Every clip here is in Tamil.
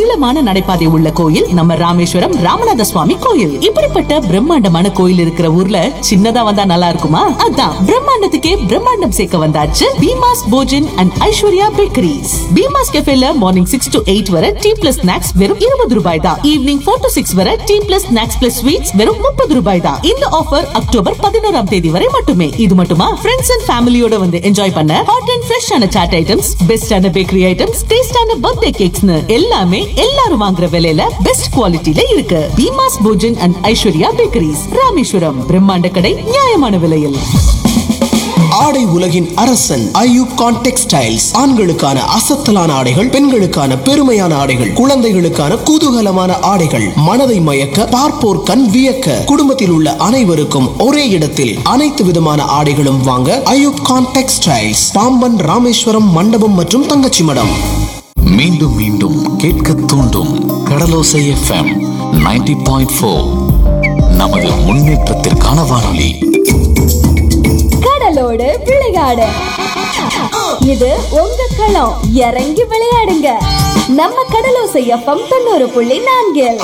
நீளமான நடைபாதை உள்ள கோயில் நம்ம ராமேஸ்வரம் ராமநாத சுவாமி கோயில் இப்படிப்பட்ட பிரம்மாண்டமான கோயில் இருக்கிற ஊர்ல சின்னதா வந்தா நல்லா இருக்குமா அதான் பிரம்மாண்டத்துக்கே பிரம்மாண்டம் சேர்க்க வந்தாச்சு பீமாஸ் போஜன் அண்ட் ஐஸ்வர்யா பேக்கரிஸ் பீமாஸ் கெஃபேல மார்னிங் சிக்ஸ் to எயிட் வரை டீ பிளஸ் ஸ்நாக்ஸ் வெறும் இருபது ரூபாய் தான் ஈவினிங் ஃபோர் to சிக்ஸ் வரை tea plus snacks plus sweets வெறும் முப்பது ரூபாய் தான் இந்த ஆஃபர் அக்டோபர் பதினோராம் தேதி வரை மட்டுமே இது மட்டுமா ஃப்ரெண்ட்ஸ் அண்ட் ஃபேமிலியோட வந்து என்ஜாய் பண்ண ஹாட் அண்ட் ஃப்ரெஷ்ஷான சாட் ஐட்டம்ஸ் பெஸ்டான பேக்கரி ஐட்டம்ஸ் டேஸ்டான பர்த்டே கேக்ஸ்னு எல்லாமே எல்லாரும் வாங்குற விலையில பெஸ்ட் குவாலிட்டில இருக்கு பீமாஸ் போஜன் அண்ட் ஐஸ்வர்யா பேக்கரிஸ் ராமேஸ்வரம் பிரம்மாண்ட கடை நியாயமான விலையில் ஆடை உலகின் அரசன் ஐயூகான் டெக்ஸ்டைல்ஸ் ஆண்களுக்கான அசத்தலான ஆடைகள் பெண்களுக்கான பெருமையான ஆடைகள் குழந்தைகளுக்கான குதூகலமான ஆடைகள் மனதை மயக்க பார்ப்போர் கண் வியக்க குடும்பத்தில் உள்ள அனைவருக்கும் ஒரே இடத்தில் அனைத்து விதமான ஆடைகளும் வாங்க ஐயூகான் டெக்ஸ்டைல்ஸ் பாம்பன் ராமேஸ்வரம் மண்டபம் மற்றும் தங்கச்சி மடம் மீண்டும் மீண்டும் கேட்க தூண்டும் கடலோசை எஃப்எம் 90.4 பாயிண்ட் நமது முன்னேற்றத்திற்கான வானொலி கடலோடு விளையாடு இது உங்க களம் இறங்கி விளையாடுங்க நம்ம கடலோசை எஃப்எம் தொண்ணூறு புள்ளி நான்கில்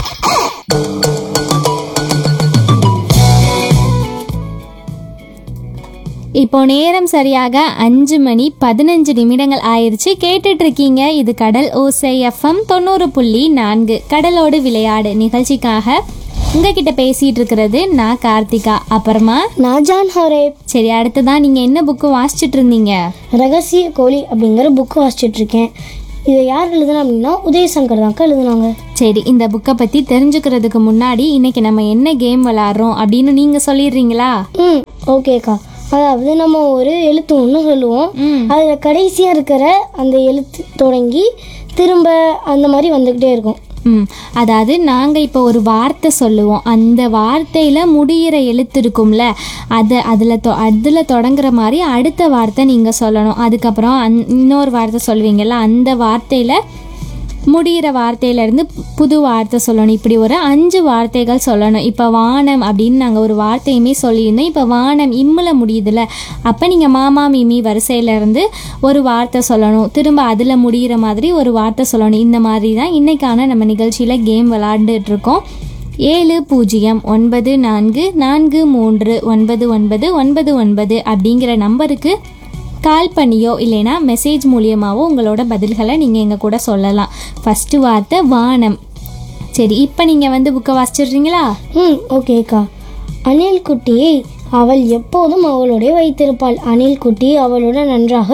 இப்போ நேரம் சரியாக அஞ்சு மணி பதினஞ்சு நிமிடங்கள் ஆயிருச்சு கேட்டுட்டு இருக்கீங்க இது கடல் ஓசை எஃப்எம் தொண்ணூறு புள்ளி நான்கு கடலோடு விளையாடு நிகழ்ச்சிக்காக உங்ககிட்ட பேசிட்டு இருக்கிறது நான் கார்த்திகா அப்புறமா நான் ஜான் ஹோரேப் சரி அடுத்ததான் நீங்க என்ன புக்கு வாசிச்சிட்டு இருந்தீங்க ரகசிய கோழி அப்படிங்கிற புக்கு வாசிச்சுட்டு இருக்கேன் இதை யார் எழுதுனா அப்படின்னா உதயசங்கர் தான்க்கா எழுதுனாங்க சரி இந்த புக்கை பத்தி தெரிஞ்சுக்கிறதுக்கு முன்னாடி இன்னைக்கு நம்ம என்ன கேம் விளாடுறோம் அப்படின்னு நீங்க சொல்லிடுறீங்களா ம் ஓகேக்கா அதாவது நம்ம ஒரு எழுத்து ஒன்று சொல்லுவோம் அதில் கடைசியாக இருக்கிற அந்த எழுத்து தொடங்கி திரும்ப அந்த மாதிரி வந்துக்கிட்டே இருக்கும் ம் அதாவது நாங்கள் இப்போ ஒரு வார்த்தை சொல்லுவோம் அந்த வார்த்தையில் முடியிற எழுத்து இருக்கும்ல அதை அதில் தொ அதில் தொடங்குற மாதிரி அடுத்த வார்த்தை நீங்கள் சொல்லணும் அதுக்கப்புறம் அந் இன்னொரு வார்த்தை சொல்லுவீங்கள்ல அந்த வார்த்தையில் முடிகிற வார்த்தையிலேருந்து புது வார்த்தை சொல்லணும் இப்படி ஒரு அஞ்சு வார்த்தைகள் சொல்லணும் இப்போ வானம் அப்படின்னு நாங்கள் ஒரு வார்த்தையுமே சொல்லியிருந்தோம் இப்போ வானம் இம்மில் முடியுதுல்ல அப்போ நீங்கள் மாமா மிமி வரிசையிலேருந்து ஒரு வார்த்தை சொல்லணும் திரும்ப அதில் முடிகிற மாதிரி ஒரு வார்த்தை சொல்லணும் இந்த மாதிரி தான் இன்றைக்கான நம்ம நிகழ்ச்சியில் கேம் விளாண்டுட்டு இருக்கோம் ஏழு பூஜ்ஜியம் ஒன்பது நான்கு நான்கு மூன்று ஒன்பது ஒன்பது ஒன்பது ஒன்பது அப்படிங்கிற நம்பருக்கு கால் பண்ணியோ இல்லைனா மெசேஜ் மூலியமாவோ உங்களோட பதில்களை நீங்கள் எங்கள் கூட சொல்லலாம் ஃபஸ்ட்டு வார்த்தை வானம் சரி இப்போ நீங்கள் வந்து புக்கை வாசிச்சிடுறீங்களா ம் ஓகேக்கா அணில் குட்டியை அவள் எப்போதும் அவளோடே வைத்திருப்பாள் அணில் குட்டி அவளுடன் நன்றாக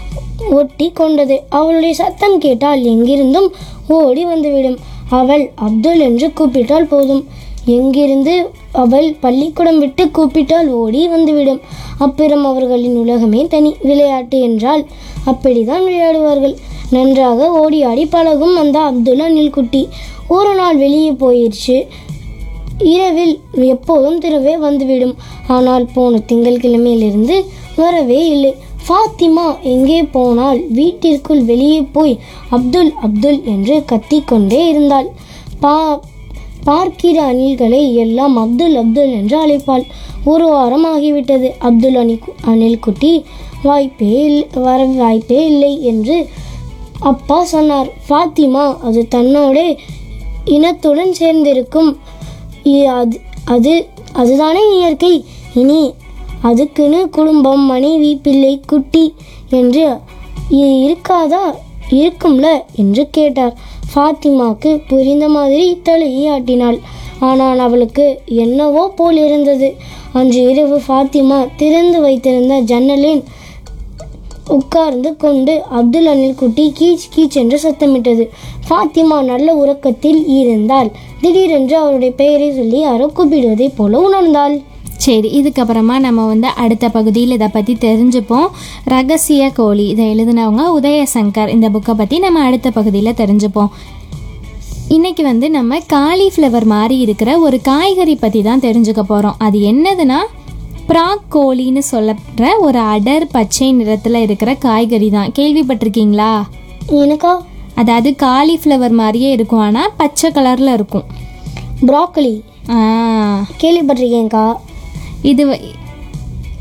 ஒட்டி கொண்டது அவளுடைய சத்தம் கேட்டால் எங்கிருந்தும் ஓடி வந்துவிடும் அவள் அப்துல் என்று கூப்பிட்டால் போதும் எங்கிருந்து அவள் பள்ளிக்கூடம் விட்டு கூப்பிட்டால் ஓடி வந்துவிடும் அப்புறம் அவர்களின் உலகமே தனி விளையாட்டு என்றால் அப்படிதான் விளையாடுவார்கள் நன்றாக ஓடி ஆடி பழகும் அந்த அப்துல் அணில் குட்டி ஒரு நாள் வெளியே போயிடுச்சு இரவில் எப்போதும் திருவே வந்துவிடும் ஆனால் போன திங்கட்கிழமையிலிருந்து வரவே இல்லை ஃபாத்திமா எங்கே போனால் வீட்டிற்குள் வெளியே போய் அப்துல் அப்துல் என்று கத்திக்கொண்டே இருந்தாள் பா பார்க்கிற அணில்களை எல்லாம் அப்துல் அப்துல் என்று அழைப்பாள் ஒரு வாரம் ஆகிவிட்டது அப்துல் அணி அணில் குட்டி வாய்ப்பே இல்லை வர வாய்ப்பே இல்லை என்று அப்பா சொன்னார் ஃபாத்திமா அது தன்னோட இனத்துடன் சேர்ந்திருக்கும் இ- அது அது அதுதானே இயற்கை இனி அதுக்குன்னு குடும்பம் மனைவி பிள்ளை குட்டி என்று இ- இருக்காதா இருக்கும்ல என்று கேட்டார் ஃபாத்திமாக்கு புரிந்த மாதிரி தலையை ஆட்டினாள் ஆனால் அவளுக்கு என்னவோ போல் இருந்தது அன்று இரவு ஃபாத்திமா திறந்து வைத்திருந்த ஜன்னலின் உட்கார்ந்து கொண்டு அப்துல் அனில் குட்டி கீச் கீச் என்று சத்தமிட்டது ஃபாத்திமா நல்ல உறக்கத்தில் இருந்தால் திடீரென்று அவருடைய பெயரை சொல்லி யாரோ கூப்பிடுவதைப் போல உணர்ந்தாள் சரி இதுக்கப்புறமா நம்ம வந்து அடுத்த பகுதியில் இதை பற்றி தெரிஞ்சுப்போம் ரகசிய கோழி இதை எழுதினவங்க உதயசங்கர் இந்த புக்கை பற்றி நம்ம அடுத்த பகுதியில் தெரிஞ்சுப்போம் இன்னைக்கு வந்து நம்ம காலிஃப்ளவர் மாதிரி இருக்கிற ஒரு காய்கறி பற்றி தான் தெரிஞ்சுக்க போகிறோம் அது என்னதுன்னா ப்ராக் கோழின்னு சொல்லப்படுற ஒரு அடர் பச்சை நிறத்தில் இருக்கிற காய்கறி தான் கேள்விப்பட்டிருக்கீங்களா எனக்கா அதாவது காலிஃப்ளவர் மாதிரியே இருக்கும் ஆனால் பச்சை கலரில் இருக்கும் ப்ராக்கலி ஆ கேள்விப்பட்டிருக்கேன்க்கா இது வ-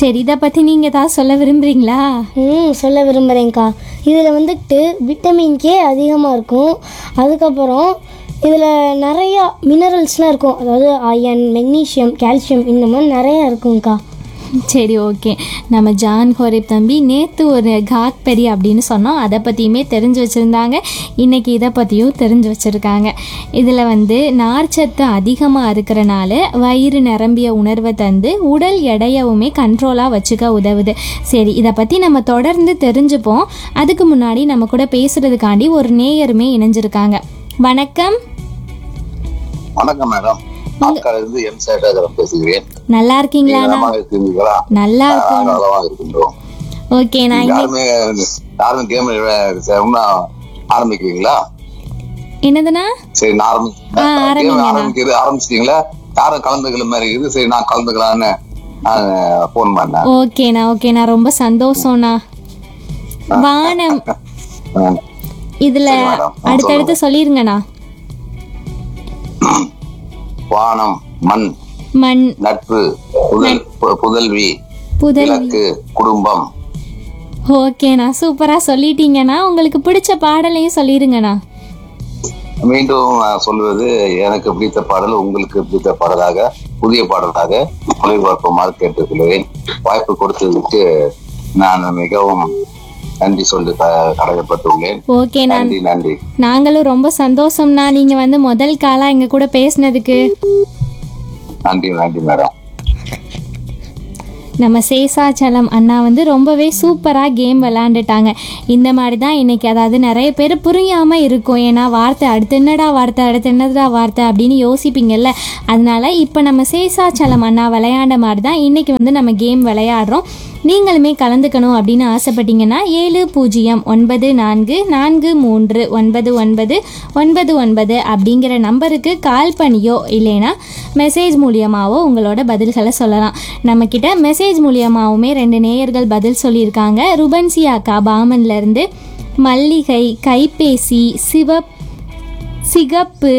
சரி இதை பற்றி நீங்கள் ஏதாவது சொல்ல விரும்புகிறீங்களா ம் சொல்ல விரும்புகிறேன்க்கா இதில் வந்துட்டு விட்டமின் கே அதிகமாக இருக்கும் அதுக்கப்புறம் இதில் நிறையா மினரல்ஸ்லாம் இருக்கும் அதாவது அயன் மெக்னீஷியம் கால்சியம் இந்த மாதிரி நிறையா இருக்கும்க்கா சரி ஓகே நம்ம ஜான் ஹோரேப் தம்பி நேற்று ஒரு காக்பெரி அப்படின்னு சொன்னோம் அதை பற்றியுமே தெரிஞ்சு வச்சுருந்தாங்க இன்றைக்கி இதை பற்றியும் தெரிஞ்சு வச்சுருக்காங்க இதில் வந்து நார்ச்சத்து அதிகமாக இருக்கிறனால வயிறு நிரம்பிய உணர்வை தந்து உடல் எடையவுமே கண்ட்ரோலாக வச்சுக்க உதவுது சரி இதை பற்றி நம்ம தொடர்ந்து தெரிஞ்சுப்போம் அதுக்கு முன்னாடி நம்ம கூட பேசுகிறதுக்காண்டி ஒரு நேயருமே இணைஞ்சிருக்காங்க வணக்கம் வணக்கம் மேடம் ஆட்கால இருந்து எம் சேட்டாகரம் பேசுகிறேன் நல்லா இருக்கீங்களாண்ணா நலமாக இருக்கிறீர்களா நல்லா இருக்கும் நலமாக இருக்கின்றோம் ஓகே நான் இன்னைக்கு யாருமே யாருமே கேம் ஆரம்பிக்கிறீங்களா என்னதுண்ணா சரி நான் ஆரம்பி ஆ, ஆரம்பிங்கண்ணா. கேம் ஆரம்பிக்கிறது ஆரம்பிச்சிட்டீங்களா யாரும் கலந்துக்கல மாதிரி இருக்குது சரி நான் கலந்துக்கலான்னு நான் போன் பண்ணேன் ஓகேண்ணா ஓகேண்ணா ரொம்ப சந்தோஷம்ண்ணா வானம் ஆ. இதுல சரி, மேடம். ஆ, அடுத்தடுத்து சொல்லிருங்கண்ணா வானம் மண் மண் நட்பு புதல் பு- புதல்வி புதல் விளக்கு குடும்பம் ஓகேண்ணா சூப்பரா சொல்லிட்டீங்கண்ணா உங்களுக்கு பிடிச்ச பாடலையும் சொல்லிருங்கண்ணா மீண்டும் நான் சொல்வது எனக்கு பிடித்த பாடல் உங்களுக்கு பிடித்த பாடலாக புதிய பாடலாக ஒளிபரப்புமாறு கேட்டுக்கொள்வேன் வாய்ப்பு கொடுத்ததுக்கு நான் மிகவும் நன்றி சொல்லி க- கடமைப்பட்டுள்ளேன் ஓகேண்ணா நன்றி நன்றி நாங்களும் ரொம்ப சந்தோஷம்ண்ணா நீங்க வந்து முதல் காலா எங்க கூட பேசினதுக்கு நன்றி நன்றி மேடம் நம்ம சேசாச்சலம் அண்ணா வந்து ரொம்பவே சூப்பராக கேம் விளாண்டுட்டாங்க இந்த மாதிரி தான் இன்னைக்கு அதாவது நிறைய பேர் புரியாமல் இருக்கும் ஏன்னா வார்த்தை அடுத்து என்னடா வார்த்தை அடுத்து என்னடா வார்த்தை அப்படின்னு யோசிப்பீங்கல்ல அதனால இப்போ நம்ம சேசாச்சலம் அண்ணா விளையாண்ட மாதிரி தான் இன்னைக்கு வந்து நம்ம கேம் விளையாடுறோம் நீங்களுமே கலந்துக்கணும் அப்படின்னு ஆசைப்பட்டீங்கன்னா ஏழு பூஜ்ஜியம் ஒன்பது நான்கு நான்கு மூன்று ஒன்பது ஒன்பது ஒன்பது ஒன்பது அப்படிங்கிற நம்பருக்கு கால் பண்ணியோ இல்லைன்னா மெசேஜ் மூலியமாவோ உங்களோட பதில்களை சொல்லலாம் நம்மக்கிட்ட மெசேஜ் மூலியமாவுமே ரெண்டு நேயர்கள் பதில் சொல்லியிருக்காங்க ருபன்சி அக்கா பாமன்லேருந்து மல்லிகை கைபேசி சிவப் சிகப்பு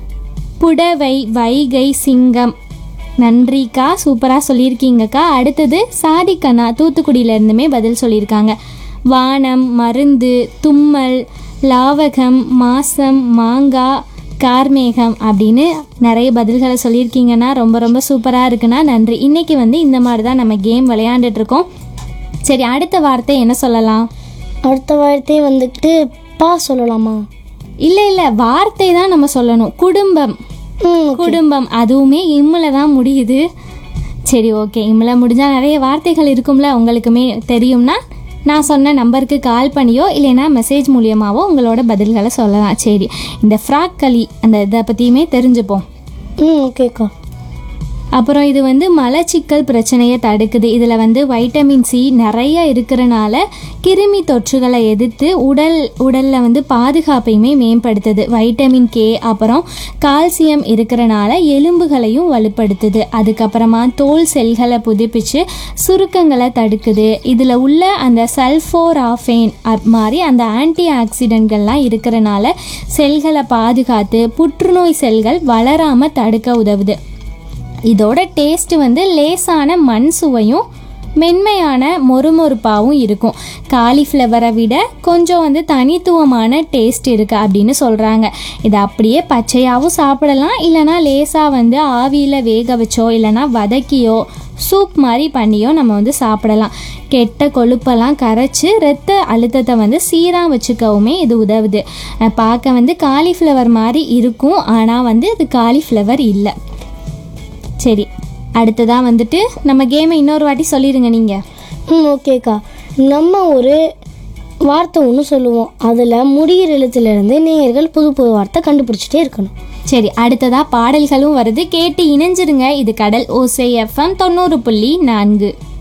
புடவை வைகை சிங்கம் நன்றிக்கா சூப்பராக சொல்லியிருக்கீங்கக்கா அடுத்தது சாதிக்கண்ணா தூத்துக்குடியிலேருந்துமே பதில் சொல்லியிருக்காங்க வானம் மருந்து தும்மல் லாவகம் மாசம் மாங்காய் கார்மேகம் அப்படின்னு நிறைய பதில்களை சொல்லியிருக்கீங்கன்னா ரொம்ப ரொம்ப சூப்பராக இருக்குண்ணா நன்றி இன்றைக்கி வந்து இந்த மாதிரி தான் நம்ம கேம் விளையாண்டுட்டு இருக்கோம் சரி அடுத்த வார்த்தை என்ன சொல்லலாம் அடுத்த வார்த்தை வந்துட்டு பா சொல்லலாமா இல்லை இல்லை வார்த்தை தான் நம்ம சொல்லணும் குடும்பம் ம் குடும்பம் அதுவுமே இம்முல தான் முடியுது சரி ஓகே இம்முல முடிஞ்சால் நிறைய வார்த்தைகள் இருக்கும்ல உங்களுக்குமே தெரியும்னா நான் சொன்ன நம்பருக்கு கால் பண்ணியோ இல்லைன்னா மெசேஜ் மூலியமாவோ உங்களோட பதில்களை சொல்லலாம் சரி இந்த ஃப்ராக் களி அந்த இதை பற்றியுமே தெரிஞ்சுப்போம் ம் ஓகேக்கா அப்புறம் இது வந்து மலச்சிக்கல் பிரச்சனையை தடுக்குது இதில் வந்து வைட்டமின் சி நிறைய இருக்கிறனால கிருமி தொற்றுகளை எதிர்த்து உடல் உடலில் வந்து பாதுகாப்பையுமே மேம்படுத்துது வைட்டமின் கே அப்புறம் கால்சியம் இருக்கிறனால எலும்புகளையும் வலுப்படுத்துது அதுக்கப்புறமா தோல் செல்களை புதுப்பிச்சு சுருக்கங்களை தடுக்குது இதில் உள்ள அந்த சல்ஃபோராஃபேன் அப் மாதிரி அந்த ஆன்டி ஆக்சிடென்ட்கள்லாம் இருக்கிறனால செல்களை பாதுகாத்து புற்றுநோய் செல்கள் வளராமல் தடுக்க உதவுது இதோட டேஸ்ட் வந்து லேசான மண் சுவையும் மென்மையான மொறுமொறுப்பாகவும் இருக்கும் காலிஃப்ளவரை விட கொஞ்சம் வந்து தனித்துவமான டேஸ்ட் இருக்குது அப்படின்னு சொல்கிறாங்க இதை அப்படியே பச்சையாகவும் சாப்பிடலாம் இல்லைனா லேசாக வந்து ஆவியில் வேக வச்சோ இல்லைனா வதக்கியோ சூப் மாதிரி பண்ணியோ நம்ம வந்து சாப்பிடலாம் கெட்ட கொழுப்பெல்லாம் கரைச்சி ரத்த அழுத்தத்தை வந்து சீராக வச்சுக்கவுமே இது உதவுது அஹ் பார்க்க வந்து காலிஃப்ளவர் மாதிரி இருக்கும் ஆனால் வந்து இது காலிஃப்ளவர் இல்லை சரி அடுத்ததாக வந்துட்டு நம்ம கேமை இன்னொரு வாட்டி சொல்லிடுங்க நீங்கள் ம் ஓகேக்கா நம்ம ஒரு வார்த்தை ஒன்று சொல்லுவோம் அதில் முடிகிற எழுத்துலேருந்து நேயர்கள் புது புது வார்த்தை கண்டுபிடிச்சிட்டே இருக்கணும் சரி அடுத்ததாக பாடல்களும் வருது கேட்டு இணைஞ்சிருங்க இது கடல் ஓசை எஃப்எம் தொண்ணூறு புள்ளி நான்கு